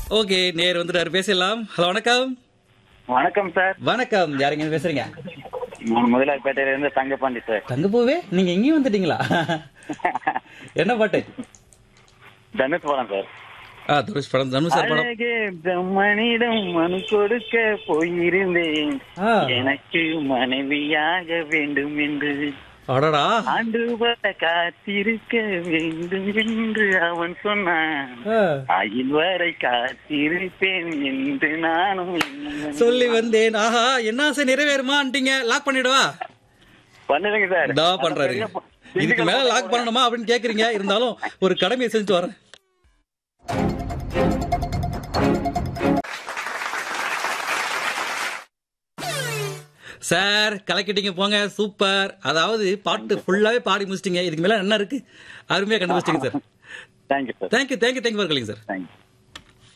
Okay நேர் வந்துட்டாரு பேசலாம் ஹலோ வணக்கம் வணக்கம் சார் வணக்கம் யாருங்க பேசுறீங்க நான் முதலாளிப்பேட்டையில இருந்து தங்கப்பாண்டி சார் தங்கப்பூவே நீங்க எங்கேயும் வந்துட்டீங்களா என்ன பாட்டு தனுஷ் படம் சார் ஆ தனுஷ் படம் தனுஷ் சார் படம் அழகே பிரம்மனிடம் மனு கொடுக்க போயிருந்தேன் ஆ. எனக்கு மனைவியாக வேண்டும் என்று அடடா ஆண்டு வர காத்திருக்க வேண்டும் என்று அவன் சொன்னான் ஆ. ஆயில் வரை காத்திருப்பேன் என்று நானும் எண்ணினேன். சொல்லி வந்தேன் ஆஹா என்ன ஆசை நிறைவேறுமான்ட்டீங்க லாக் பண்ணிடுவா பண்ணுங்க சார் இதா பண்றாரு இதுக்கு மேல லாக் பண்ணணுமா அப்படின்னு கேக்குறீங்க இருந்தாலும் ஒரு கடமையை செஞ்சுட்டு வரேன் சார் கலக்கிட்டீங்க போங்க சூப்பர் அதாவது பாட்டு ஃபுல்லாவே பாடி முடிச்சிட்டீங்க இதுக்கு மேல என்ன இருக்கு அருமையா கண்டுபிடிச்சிட்டீங்க sir thank you sir thank you thank you thank you for sir thank you